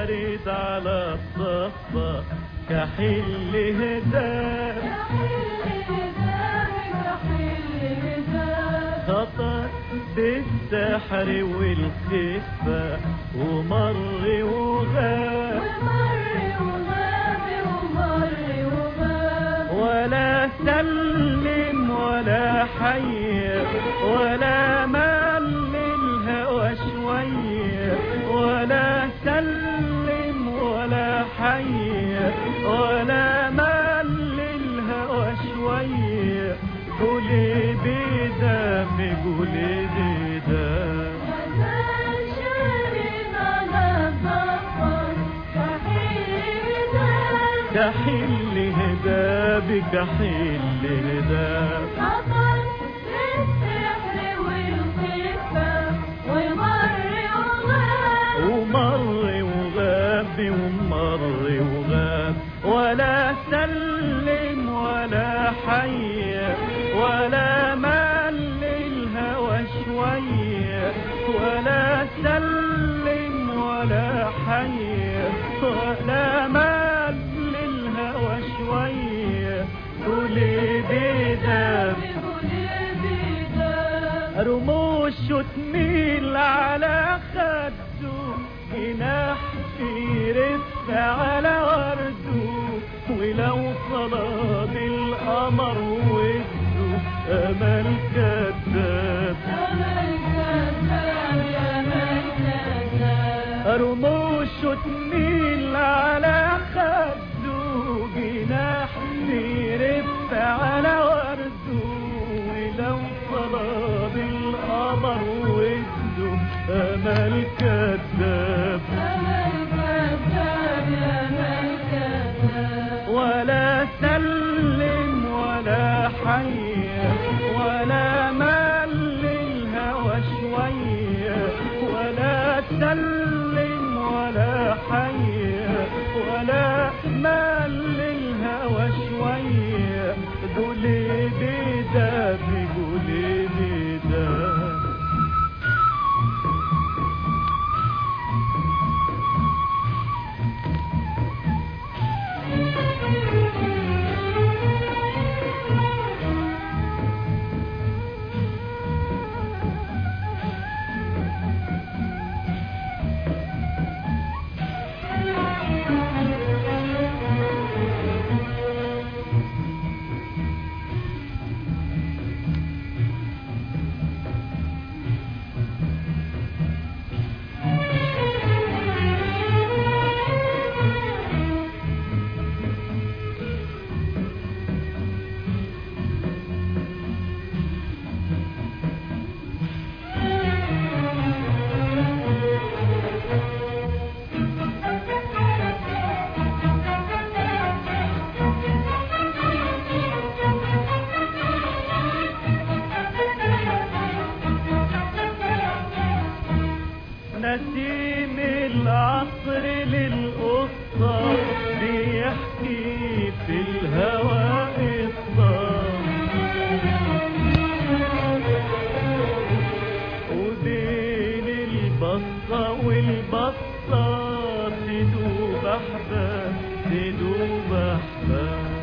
بارد على الصفة كحل هداك خطر بالسحر والخفة ومر وغاب ولا سلم ولا حي ولا مل الهوى شوية ولا سلم ولا حي ولا مل الهوى شوية قولي بدم قولي بدم كحل هداب كحل هداب ومر وغاب ومر وغاب ولا سلم ولا حي ولا مل الهوى شوية ولا سلم ولا حي ولا مل الهوى شوية قولي بدم رموش تميل على خده جناح في رف على ورده ولو صلاب القمر وده امل كذاب رموش تميل على خده جناح في رف على ورده ولو صلاب القمر وده امل كذاب ولا سلم ولا حي ولا مل الهوى شوية ولا سلم ولا حي ولا مل الهوى شوية قولي بداب قولي بداب نسيم العصر للقصة بيحكي في الهوى قصة وبين البصة والبصة تدوب أحباب تدوب أحباب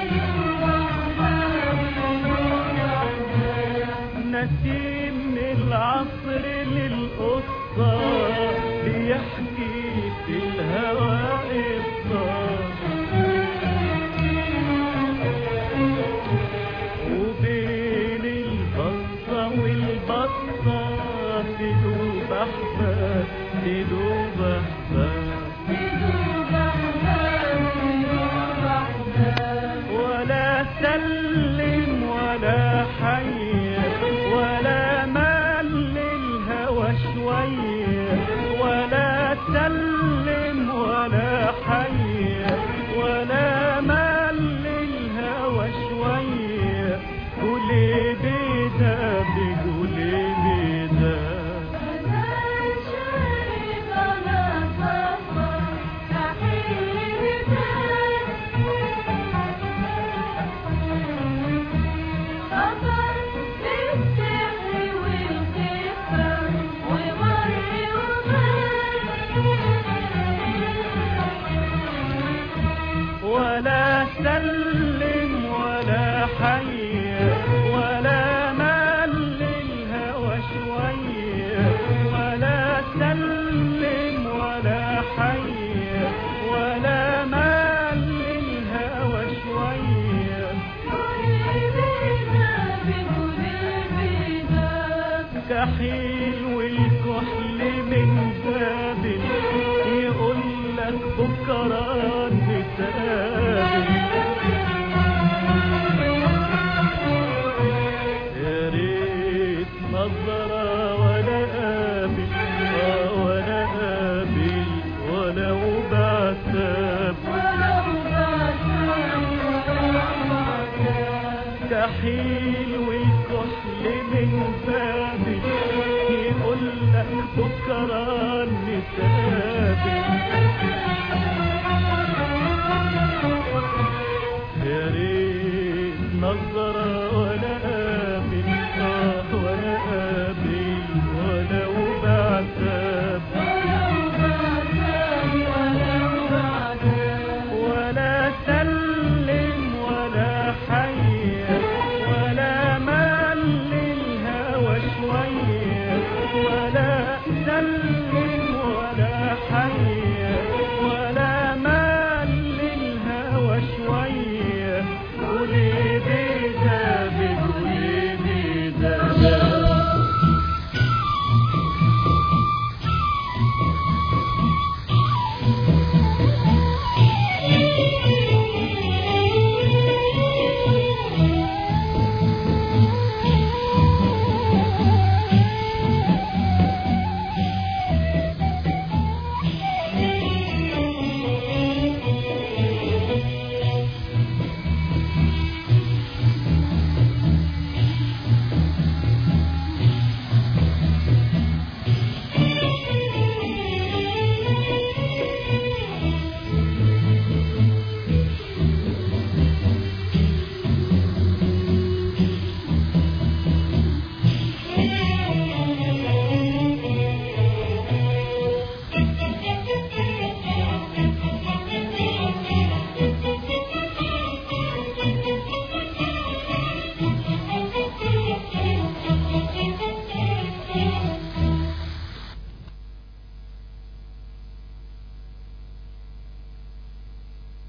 نسيم العصر للقصة بيحكي في الهوى قصة وبين البصة والبصة تدوب أحباب تدوب أحباب ولا سلم ولا حي ولا مل الهوى شوية ولا سلم ولا حي كحيل والكحل من بابل يقول لك بكرة نتقابل يا ريت نظرة ولا قابل آه ولا قابل ولو بعتاب كحيل والكحل من بابل يقول لك بكرة